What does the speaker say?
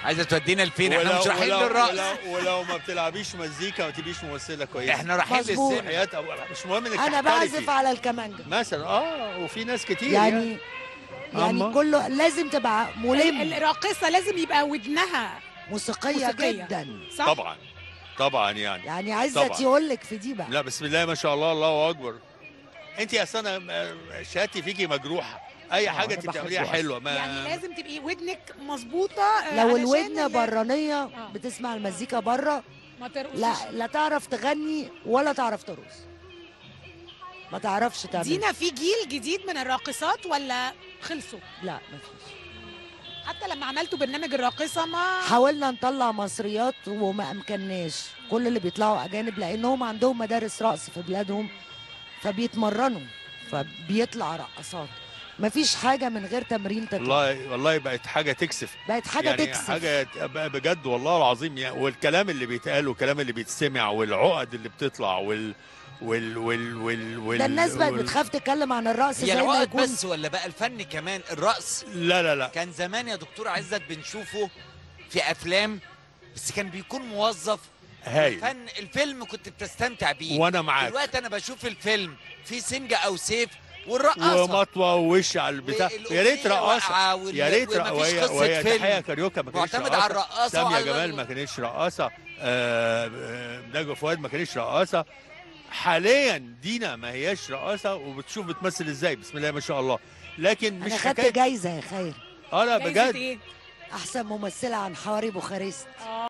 عايزه تودينا لفين احنا ولو- مش رايحين ولو- للرقص ولو, ولو ما بتلعبيش مزيكا ما تبقيش ممثله كويسه احنا رايحين مظبوط. للسينما حياه أو مش مهم انك انا تحترفي. بعزف على الكمانجه مثلا اه وفي ناس كتير يعني يعني أما. كله لازم تبقى ال- ملم الراقصه لازم يبقى ودنها موسيقيه موسيقية. جدا صح طبعا طبعا يعني يعني عايزه طبعاً. يقول لك في دي بقى لا بسم الله ما شاء الله الله اكبر انت اصلا شهادتي فيكي مجروحه اي آه، حاجه أنا انت بتعمليها بحبه حلوه ما يعني لازم تبقي ودنك مظبوطه آه، لو علشان الودن ال- برانيه آه. بتسمع المزيكا بره ما ترقصيش لا لا تعرف تغني ولا تعرف ترقص ما تعرفش تعمل دينا في جيل جديد من الراقصات ولا خلصوا لا مفيش حتى لما عملتوا برنامج الراقصه ما حاولنا نطلع مصريات وما امكناش كل اللي بيطلعوا اجانب لانهم عندهم مدارس رقص في بلادهم فبيتمرنوا فبيطلع رقصات مفيش حاجه من غير تمرين تطلع والله والله بقت حاجه تكسف بقت حاجه يعني تكسف حاجه تبقى بجد والله العظيم يعني والكلام اللي بيتقال والكلام اللي بيتسمع والعقد اللي بتطلع وال وال وال وال, وال ده الناس بقت وال- بتخاف تتكلم عن الرقص هي زي ما العقد يكون بس ولا بقى الفن كمان الرقص لا لا لا كان زمان يا دكتور عزت بنشوفه في افلام بس كان بيكون موظف هايل الفن الفيلم كنت بتستمتع بيه وانا معاك دلوقتي انا بشوف الفيلم في سنجة او سيف والرقاصه ومطوه ووش على البتاع يا ريت والأغنية رقاصه واقعة وال- يا ريت رق- ومفيش وهي قصة وهي فيلم. تحيه كاريوكا ما كانتش معتمد على رقاصة. الرقاصة سامية وعلى جمال ال- ما كانتش رقاصه آه، آه، نجوى فؤاد ما كانتش رقاصه حاليا دينا ما هياش رقاصه وبتشوف بتمثل ازاي بسم الله ما شاء الله لكن مش انا خدت حكايه جايزه يا خير اه لا جايزة بجد ايه؟ احسن ممثله عن حواري بوخارست اه